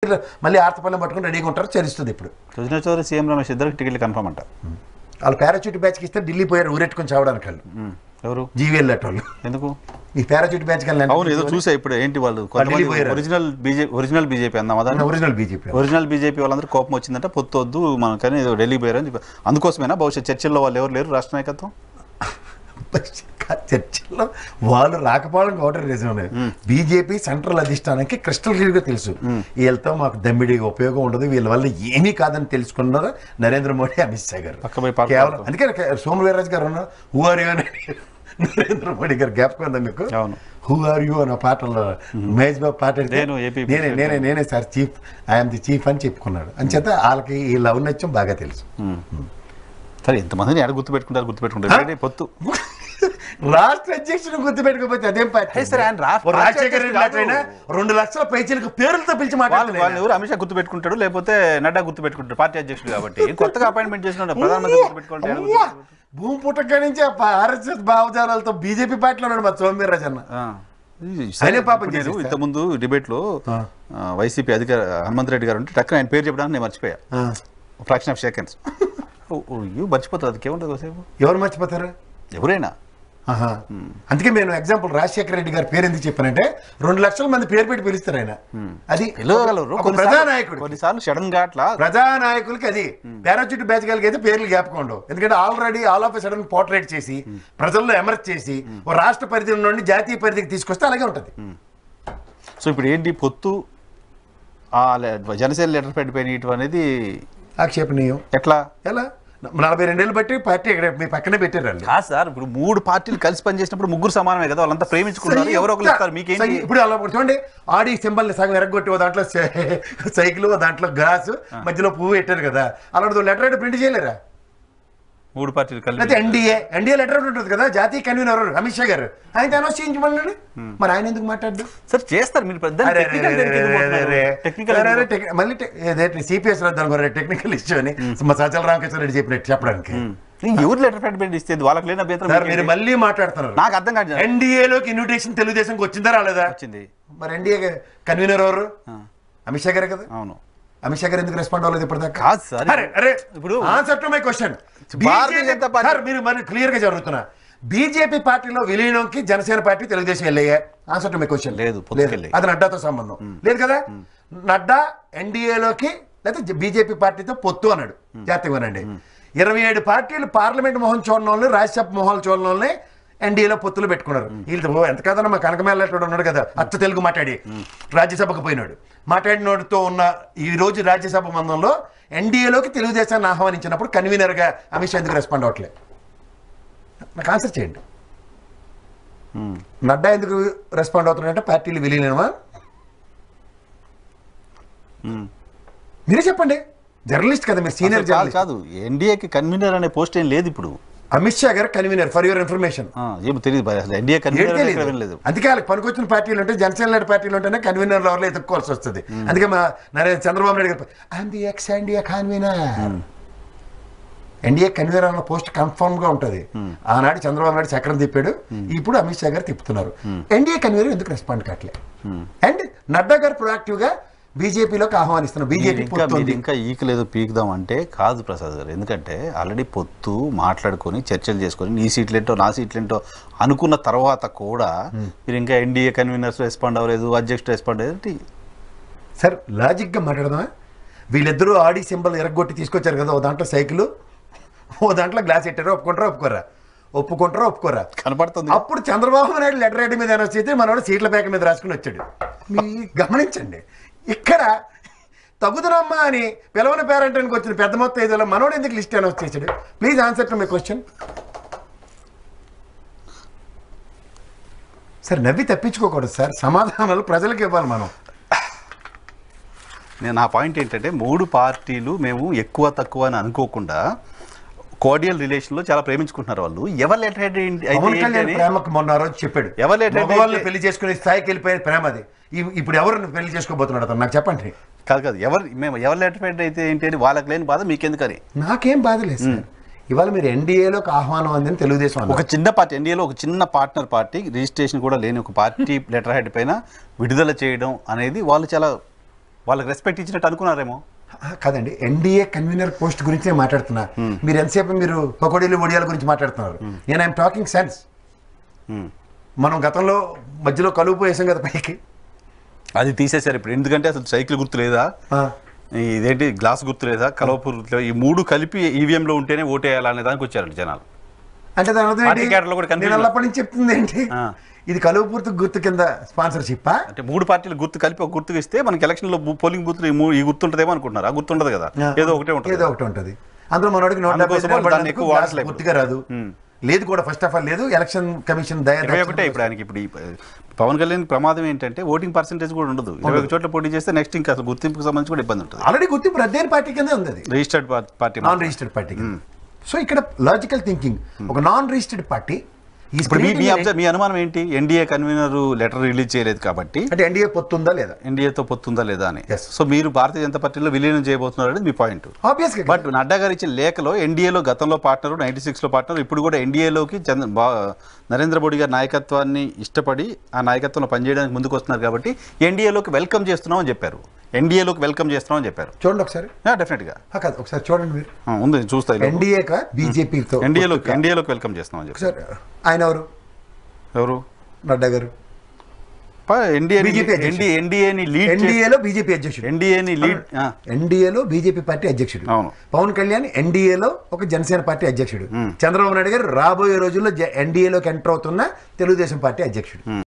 బీజేపీలో మళ్ళీ ఆర్తపల్లం పట్టుకుని రెడీగా ఉంటారు చరిస్తుంది ఇప్పుడు సుజనా చౌదరి సీఎం రమేష్ ఇద్దరికి టికెట్లు కన్ఫర్మ్ అంట వాళ్ళు పారాచూట్ బ్యాచ్కి ఇస్తే ఢిల్లీ పోయారు ఊరెట్టుకొని చావడానికి వాళ్ళు ఉమ్. ఎవరు జీవీఎల్ వాళ్ళు ఎందుకు ఈ పారాచూట్ బ్యాచ్ అవును ఏదో చూసా ఇప్పుడు ఏంటి వాళ్ళు కొంతమంది పోయారు. ఒరిజినల్ బీజేపీ ఒరిజినల్ బీజేపీ అందాం అదా ఒరిజినల్ బీజేపీ ఒరిజినల్ బీజేపీ వాళ్ళందరూ కోపం వచ్చిందంటే పొత్తు వద్దు మనకని ఏదో ఢిల్లీ పోయారు అని చెప్పి అందుకోసమేనా భవిష్యత్ చర్చల్లో వాళ్ళు ఎవరు లేరు రాష్ట్ర నాయకత్వం చర్చల్లో వాళ్ళు రాకపోవడం ఒకటి రీజన్ బీజేపీ సెంట్రల్ అధిష్టానానికి క్రిస్టల్ క్లియర్ గా తెలుసు వీళ్ళతో మాకు దమ్మిడిగా ఉపయోగం ఉండదు వీళ్ళ వల్ల ఏమీ కాదని తెలుసుకున్నారు నరేంద్ర మోడీ అమిత్ షా గారు పక్క పోయి పార్క్ కేవలం అందుకే సోము వీర్రాజు గారు ఉన్నారు హూ ఆర్ యూ అని నరేంద్ర మోడీ గారు జ్ఞాపకం ఉందా మీకు అవును. హూ ఆర్ యూ అన్న పాటలో మహేష్ బాబు పాట అడిగితే, నేను AP నేనే నేనే నేనే sir chief I'm the chief అని చెప్పుకున్నాడు అంచేత వాళ్ళకి ఈ లవ్ నచ్చం బాగా తెలుసు సరే ఇంతమందిని ఎక్కడ గుర్తు పెట్టుకుంటారు గుర్తు పెట్టుకుంటారు ఏంటి పొత్తు రాష్ట్ర అధ్యక్షుడు గుర్తుపెట్టుకోకపోతే అదేం పార్టీ హే సరే, ఆయన రాష్ట్ర ఓ రాజశేఖర రెడ్డి కాదు. లాంటి రెండు లక్షల పైచీలకు పేర్లతో పిలిచి వాళ్ళు మాట్లాడుతున్నారు వాళ్ళు ఎవరు అమిత్ షా గుర్తు పెట్టుకుంటాడు లేకపోతే నడ్డా గుర్తు పెట్టుకుంటాడు పార్టీ అధ్యక్షుడు కాబట్టి కొత్తగా అపాయింట్మెంట్ చేసిన ప్రధానమంత్రి గుర్తు పెట్టుకుంటే ఎక్కడ అమ్మా! గుర్తు పెట్టుకుంటాడు? భూమి పుట్టక నుంచి ఆర్ఎస్ఎస్ భావజాలాలతో బీజేపీ పార్టీలో ఉన్నాడు మా సోమవీర్రాజు అన్న ఆ. ఆయనే పాపం ఇప్పుడు నేను చేసేస్తా. ఇంతకుముందు డిబేట్ లో ఆ, వైసీపీ అధికార హనుమంత్ రెడ్డి గారు ఉంటే టక్కున ఆయన పేరు చెప్పడానికి నేను మర్చిపోయా ఆ. ఫ్రాక్షన్ ఆఫ్ సెకండ్స్ యూ మర్చిపోతుంది అది ఏముంటుంది కాసేపు ఎవరు మర్చిపోతారు ఎవరైనా ఆహా. అందుకే నేను ఎగ్జాంపుల్ రాజశేఖర రెడ్డి గారి పేరు ఎందుకు చెప్పానంటే రెండు లక్షల మంది పేరు పెట్టి పిలుస్తారు ఆయన అది పిలవగలరు ఒక కొన్నిసార్లు- ప్రజానాయకుడు కొన్నిసార్లు సడన్ గా అట్లా ప్రజానాయకులకి అది పారాచూట్ బ్యాచ్ గారికి అయితే పేర్లు జ్ఞాపకం ఉండవు ఎందుకంటే already all of sudden portrait చేసి ప్రజల్లో ఎమర్జ్ చేసి ఓ రాష్ట్ర పరిధి నుండి జాతీయ పరిధికి తీసుకొస్తే అలాగే ఉంటుంది సో ఇప్పుడు ఏంటి పొత్తు ఆ లే- జనసేన లెటర్ పెట్టిపోయిన అనేది ఆక్షేపణీయం ఎట్లా ఎలా నలభై రెండేళ్ళు బట్టి పార్టీ ఇక్కడ మీ పక్కనే పెట్టారు వాళ్ళు కాదు సార్ ఇప్పుడు మూడు పార్టీలు కలిసి పనిచేసినప్పుడు ముగ్గురు సమానమే కదా వాళ్ళంతా ప్రేమించుకున్నారు ఎవరో ఒకరు ఇస్తారు మీకేంటి సై- ఇప్పుడు అలా ఒకటి చూడండి ఆడి సింబల్ ని సగం ఎరగొట్టి ఓ దాంట్లో సై- సైకిల్ ఓ దాంట్లో గ్లాస్ మధ్యలో పువ్వు పెట్టారు కదా అలాంటి లెటర్ అయితే ప్రింట్ చేయలేరా మూడు పార్టీలు అయితే కలిసి ఎన్డీఏ ఎన్డీఏ లెటర్ ఉంటుంది కదా జాతీయ కన్వీనర్ అమిత్ షా గారు ఆయన అనౌన్స్ చేయించమన్నాడు మరి ఆయన ఎందుకు మాట్లాడు సార్ చేస్తారు మీరు పెద్ద టెక్నికల్ టెక్నికల్ మళ్ళీ సిపిఎస్ రద్దాను టెక్నికల్ ఇష్యూ అని మా సజ్జల రామకృష్ణ రెడ్డి చెప్పినట్టు చెప్పడానికి ఎవరు లెటర్ పెట్టి ఇస్తే వాళ్ళకి లేని అభ్యంతరం సార్ మీకేంటి? మీరు మళ్ళీ మాట్లాడుతున్నారు నాకు అర్థం కాదు ఎన్డీఏలోకి ఇన్విటేషన్ తెలుగుదేశంకి వచ్చిందా రాలేదా వచ్చింది మరి ఎన్డీఏ కన్వీనర్ ఎవరు ఆ, అమిత్ షా గారే కదా అవును అమిత్ షా గారు ఎందుకు రెస్పాండ్ అవ్వలేదు ఇప్పటిదాకా కాదు సార్ అరే అరే ఇప్పుడు answer to my question Bharatiya Janata party- sir మీరు మరి క్లియర్ గా జరుగుతున్నా బీజేపీ పార్టీలో విలీనంకి జనసేన పార్టీ తెలుగుదేశం వెళ్ళాయా ఆన్సర్ టు మై క్వశ్చన్ లేదు, పొత్తుకెళ్ళాయి. అది నడ్డాతో సంబంధం లేదు కదా నడ్డా ఎన్డీఏలోకి లేకపోతే బీజేపీ పార్టీతో పొత్తు అన్నాడు జాగ్రత్తగా వినండి ఇరవై ఏడు పార్టీలు పార్లమెంట్ మొహం చూడడం వాళ్ళని రాజ్యసభ మొహాలు చూడడం వాళ్ళని ఎన్డీఏలో పొత్తులు పెట్టుకున్నారు వీళ్ళతో ఎంత కదన్నా మా కనకమేళ్ళ ఉన్నాడు కదా అచ్చ తెలుగు మాట్లాడి రాజ్యసభకు పోయినాడు మాట్లాడినోడితో ఉన్న ఈ రోజు రాజ్యసభ మందంలో ఎన్డీఏలోకి తెలుగుదేశాన్ని ఆహ్వానించినప్పుడు కన్వీనర్గా అమిత్ షా ఎందుకు రెస్పాండ్ అవ్వట్లేదు నాకు ఆన్సర్ చేయండి ఉమ్. నడ్డా ఎందుకు రెస్పాండ్ అవుతున్నాడంటే పార్టీలు విలీనమా ఉమ్. మీరే చెప్పండి జర్నలిస్ట్ కదా మీరు సీనియర్ అసలు కాదు జర్నలిస్ట్ కాదు ఎన్డీఏకి కన్వీనర్ అనే పోస్ట్ ఏం లేదు ఇప్పుడు అమిత్ షా గారు కన్వీనర్ ఫర్ యువర్ ఇన్ఫర్మేషన్ ఆ, ఏమో తెలియదు భయ్. అసలు ఎన్డీఏ కన్వీనర్ అనేది ఎక్కడ లేదు అందుకే వాళ్ళకి పనికొచ్చిన పార్టీలు ఉంటే జనసేన లాంటి పార్టీలు ఉంటేనే కన్వీనర్ లెవెల్లో ఎత్తుక్కోవాల్సి వస్తుంది అందుకే మా నరేంద్ర చంద్రబాబు నాయుడు గారు I'm the ex NDA convener NDA convener అన్న పోస్ట్ కన్ఫర్మ్ గా ఉంటుంది ఆనాడు చంద్రబాబు నాయుడు చక్రం తిప్పాడు ఇప్పుడు అమిత్ షా గారు తిప్పుతున్నారు ఎన్డీఏ కన్వీనర్ ఎందుకు రెస్పాండ్ కావట్లేదు అండ్ నడ్డా గారు ప్రొయాక్టివ్ గా బీజేపీలోకి ఆహ్వానిస్తున్నారు మీరు బీజేపీ ఇంకా మీరు ఇంకా ఈకలేదు పీకుదాం అంటే కాదు ప్రసాద్ గారు ఎందుకంటే ఆల్రెడీ పొత్తు మాట్లాడుకొని చర్చలు చేసుకొని నీ సీట్లేంటో నా సీట్లేంటో అనుకున్న తర్వాత కూడా మీరు ఇంకా ఎన్డీఏ కన్వీనర్స్ రెస్పాండ్ అవ్వలేదు అధ్యక్షుడు రెస్పాండ్ అయ్యేది సార్ లాజిక్ గా మాట్లాడదామా వీళ్ళిద్దరూ ఆడి సింబల్ ఎరగొట్టి తీసుకొచ్చారు కదా ఓ దాంట్లో సైకిల్ ఓ దాంట్లో గ్లాస్ పెట్టారు ఒప్పుకుంటారా ఒప్పుకోరా ఒప్పుకుంటారా ఒప్పుకోరా కనపడుతుంది అప్పుడు చంద్రబాబు నాయుడు లెటర్ రైడ్ మీద అనౌన్స్ చేస్తే మనోడు సీట్ల ప్యాక్ మీద రాసుకుని వచ్చాడు మీ గమనించండి ఇక్కడ తగుదనమ్మా అని పిలవని పేరెంటానికి వచ్చిన పెద్ద మొత్తం ఐదులో మనోడు ఎందుకు లిస్ట్ అనౌన్స్ చేశాడు please answer to my question sir నవ్వి తప్పించుకోకూడదు సార్ సమాధానాలు ప్రజలకు ఇవ్వాలి మనం నేను నా పాయింట్ ఏంటంటే మూడు పార్టీలు మేము ఎక్కువ తక్కువ అని అనుకోకుండా కోడియల్ రిలేషన్ లో చాలా ప్రేమించుకుంటున్నారు వాళ్ళు ఎవరు లెటర్ హెడ్ అయితే పవన్ ఏంటి కళ్యాణ్ అని ప్రేమకు మొన్న ఆ రోజు చెప్పాడు ఎవరు లేట్ అయితే- మగవాళ్ళని పెళ్లి చేసుకునే స్థాయికి వెళ్ళిపోయిన ప్రేమ అది ఇ- ఇప్పుడు ఎవరు పెళ్లి చేసుకోబోతున్నాడు అతను నాకు చెప్పండి కాదు కాదు ఎవరు మేము ఎవరు లెటర్ హెడ్ అయితే ఏంటి అని వాళ్ళకి లేని బాధ మీకెందుకని నాకేం బాధ లేదు సార్ ఇవాళ మీరు ఎన్డీఏలోకి ఆహ్వానం అందని తెలుగుదేశం ఒక అన్నారు. చిన్న పార్టీ ఎన్డీఏలో ఒక చిన్న పార్ట్నర్ పార్టీ రిజిస్ట్రేషన్ కూడా లేని ఒక పార్టీ లెటర్ హెడ్ పైన విడుదల చేయడం అనేది వాళ్ళు చాలా వాళ్ళకి రెస్పెక్ట్ ఇచ్చినట్టు అనుకున్నారేమో ఆ, కాదండి ఎన్డీఏ కన్వీనర్ పోస్ట్ గురించి నేను మాట్లాడుతున్నా మీరు ఎంతసేపు మీరు పకోడీలు ఒడియాల గురించి మాట్లాడుతున్నారు నేను ఐఎమ్ టాకింగ్ సెన్స్ ఉమ్. మనం గతంలో మధ్యలో కలుపు వేసాం కదా పైకి అది తీసేశారు ఇప్పుడు ఎందుకంటే అసలు సైకిల్ గుర్తు లేదా ఆ, ఈ ఇదేంటి గ్లాస్ గుర్తు లేదా కలవపూర్ గుర్తు లేదా? ఈ మూడు కలిపి ఈవీఎంలో ఉంటేనే ఓటేయాలనే దానికి వచ్చారండి జనాలు అంటే దాని అర్థం పార్టీ ఏంటి? క్యాడర్లో కూడా confusion. నేను అల్లప్పటి నుంచి చెప్తుంది ఏంటి ఆ. ఇది కలుపుర్తి గుర్తు కింద స్పాన్సర్షిప్ అంటే మూడు పార్టీలు గుర్తు కలిపి ఒక గుర్తుకు ఇస్తే మనకి ఎలక్షన్లో బూ- పోలింగ్ బూత్లు ఈ మూ- ఈ గుర్తు ఉంటుందేమో అనుకుంటున్నారు ఆ గుర్తు ఉండదు కదా ఏదో ఒకటే ఉంటుంది ఏదో ఒకటి ఉంటుంది అందులో మనోడికి నూట డెబ్బై అందుకోసం ఐదు వాళ్ళు దాన్ని నిలబడినందుకు ఎక్కువ గ్లాస్ వాడట్లేదు. గుర్తుగా రాదు ఉమ్. లేదు కూడా ఫస్ట్ ఆఫ్ ఆల్ లేదు ఎలక్షన్ కమిషన్ దయ ఇరవై ఒకటే ఇప్పుడు ఆయనకి ఇప్పుడు ఈ పవన్ కళ్యాణ్ ప్రమాదం ఏంటంటే ఓటింగ్ పర్సెంటేజ్ కూడా ఉండదు ఇరవై ఒక చోట్ల పోటీ చేస్తే నెక్స్ట్ ఇంకా అసలు గుర్తింపుకు సంబంధించి కూడా ఇబ్బంది ఉంటుంది ఆల్రెడీ గుర్తింపు రద్దయిన పార్టీ కింద ఉంది అది registered party non registered party so ఇక్కడ లాజికల్ థింకింగ్ ఒక నాన్ రిజిస్టర్డ్ పార్టీ ఈ ఇప్పుడు మీ మీ అబ్జర్వ్ మీ అనుమానం ఏంటి ఎన్డీఏ కన్వీనర్ లెటర్ రిలీజ్ చేయలేదు కాబట్టి అంటే ఎన్డీఏ పొత్తుందా లేదా ఎన్డీఏతో పొత్తుందా లేదా అని Yes. సో మీరు భారతీయ జనతా పార్టీలో విలీనం చేయబోతున్నారు అనేది మీ పాయింట్ ఆబ్వియస్ గా బట్ నడ్డా గారు ఇచ్చిన లేఖలో ఎన్డీఏలో గతంలో పార్ట్నర్ నైన్టీ సిక్స్లో పార్ట్నర్ ఇప్పుడు కూడా ఎన్డీఏలోకి చంద్ర బా- నరేంద్ర మోడీ గారి నాయకత్వాన్ని ఇష్టపడి ఆ నాయకత్వంలో పనిచేయడానికి ముందుకు వస్తున్నారు కాబట్టి ఎన్డీఏలోకి వెల్కమ్ చేస్తున్నాం అని చెప్పారు ఎన్డీఏలోకి వెల్కమ్ చేస్తున్నాం అని చెప్పారు చూడండి ఒకసారి డెఫినెట్గా ఆ, కాదు ఒకసారి చూడండి మీరు ఉంది చూస్తా ఎన్డీఏ కా బీజేపీతో ఎన్డీఏలోకి ఎన్డీఏలోకి వెల్కమ్ చేస్తున్నాం అని చెప్పారు ఒకసారి ఆయన ఎవరు ఎవరు నడ్డా గారు ఎన్డీఏ BJP అధ్యక్షుడు. ఎన్డీ ఎన్డీఏని లీడ్ ఎన్డీఏలో బీజేపీ అధ్యక్షుడు ఎన్డీఏని లీడ్ ఎన్డీఏలో బీజేపీ పార్టీ అధ్యక్షుడు అవును. పవన్ కళ్యాణ్ ఎన్డీఏలో ఒక జనసేన పార్టీ అధ్యక్షుడు చంద్రబాబు నాయుడు గారు రాబోయే రోజుల్లో ఎన్డీఏలోకి ఎంటర్ అవుతున్న తెలుగుదేశం పార్టీ అధ్యక్షుడు